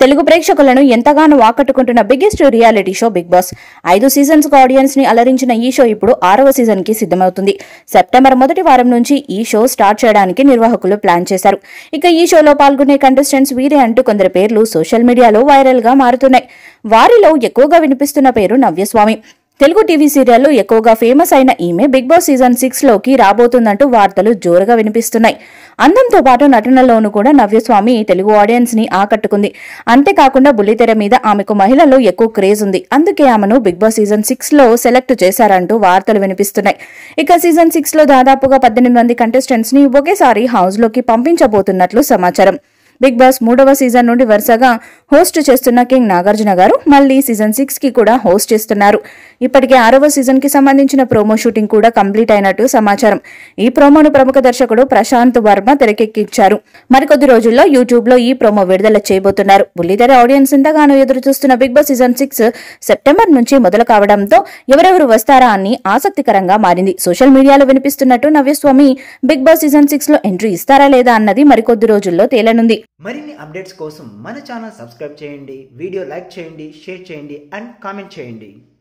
తెలుగు ప్రేక్షకులను ఎంతగానో ఆకట్టుకుంటున్న biggest reality show Bigg Boss ఐదు సీజన్స్ కు ఆడియన్స్ ని అలరించిన ఈ షో ఇప్పుడు ఆరవ సీజన్ కి సిద్ధమవుతుంది సెప్టెంబర్ మొదటి వారం నుంచి ఈ షో స్టార్ట్ చేయడానికి నిర్వాహకులు ప్లాన్ చేశారు ఇక ఈ షోలో పాల్గొనే కంటెస్టెంట్స్ వీరే అంటూ కొందరి పేర్లు సోషల్ మీడియాలో వైరల్ గా మారుతున్నాయి వారిలో ఎక్కువగా వినిపిస్తున్న పేరు నవ్యస్వామి తెలుగు టీవీ సీరియల్లో ఎక్కువగా ఫేమస్ అయిన ఈమె బిగ్ బాస్ సీజన్ సిక్స్ లోకి రాబోతుందంటూ వార్తలు జోరుగా వినిపిస్తున్నాయి అందంతో పాటు నటనలోనూ కూడా నవ్యస్వామి తెలుగు ఆడియన్స్ ని ఆకట్టుకుంది అంతేకాకుండా బుల్లితెర మీద ఆమెకు మహిళల్లో ఎక్కువ క్రేజ్ ఉంది అందుకే ఆమెను బిగ్ బాస్ సీజన్ సిక్స్ లో సెలెక్ట్ చేశారంటూ వార్తలు వినిపిస్తున్నాయి ఇక సీజన్ సిక్స్ లో దాదాపుగా పద్దెనిమిది మంది కంటెస్టెంట్స్ ని ఒకేసారి హౌస్ లోకి పంపించబోతున్నట్లు సమాచారం బిగ్ బాస్ మూడవ సీజన్ నుండి వరుసగా హోస్ట్ చేస్తున్న కింగ్ నాగార్జున గారు మళ్ళీ సీజన్ సిక్స్ కి కూడా హోస్ట్ చేస్తున్నారు ఇప్పటికే ఆరవ సీజన్ కి సంబంధించిన ప్రోమో షూటింగ్ కూడా కంప్లీట్ అయినట్టు సమాచారం ఈ ప్రోమోను ప్రముఖ దర్శకుడు ప్రశాంత్ వర్మ తెరకెక్కించారు మరికొద్ది రోజుల్లో యూట్యూబ్ లో ఈ ప్రోమో విడుదల చేయబోతున్నారు బుల్లితెర ఆడియన్స్ ఎంతగానో ఎదురు చూస్తున్న Bigg Boss season six September నుంచి మొదలు కావడంతో ఎవరెవరు వస్తారా అని ఆసక్తికరంగా మారింది సోషల్ మీడియాలో వినిపిస్తున్నట్టు Navya Swamy Bigg Boss season six లో ఎంట్రీ ఇస్తారా లేదా అన్నది మరికొద్ది రోజుల్లో తేలనుంది మరిన్ని అప్డేట్స్ కోసం మన ఛానల్ సబ్స్క్రైబ్ చేయండి వీడియో లైక్ చేయండి షేర్ చేయండి అండ్ కామెంట్ చేయండి